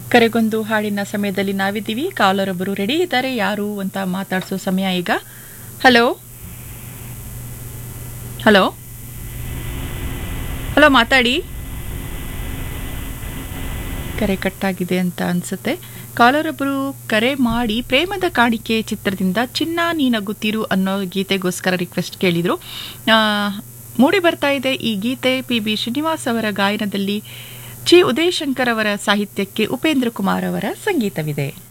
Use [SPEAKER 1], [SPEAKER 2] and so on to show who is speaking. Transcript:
[SPEAKER 1] ಕರೆಗೊಂದು ಹಾಡಿನ ಸಮಯದಲ್ಲಿ ನಾವಿದ್ದೀವಿ ಕಾಲರ್ ಒಬ್ಬರು ರೆಡಿ ಇದ್ದಾರೆ ಯಾರು ಅಂತ ಮಾತಾಡಿಸೋ ಸಮಯ ಈಗ ಹಲೋ ಹಲೋ ಹಲೋ ಮಾತಾಡಿ ಕರೆ ಕಟ್ಟಾಗಿದೆ ಅಂತ ಅನ್ಸುತ್ತೆ ಕಾಲರ್ ಒಬ್ಬರು ಕರೆ ಮಾಡಿ ಪ್ರೇಮದ ಕಾಣಿಕೆ ಚಿತ್ರದಿಂದ ಚಿನ್ನ ನೀನಗುತ್ತಿರು ಅನ್ನೋ ಗೀತೆಗೋಸ್ಕರ ರಿಕ್ವೆಸ್ಟ್ ಕೇಳಿದ್ರು ಆ, ಮೂಡಿ ಬರ್ತಾ ಇದೆ ಈ ಗೀತೆ ಪಿ ಬಿ ಶ್ರೀನಿವಾಸ್ ಅವರ ಗಾಯನದಲ್ಲಿ ಚಿ ಉದಯಶಂಕರ್ ಅವರ ಸಾಹಿತ್ಯಕ್ಕೆ ಉಪೇಂದ್ರ ಕುಮಾರ್ ಅವರ ಸಂಗೀತವಿದೆ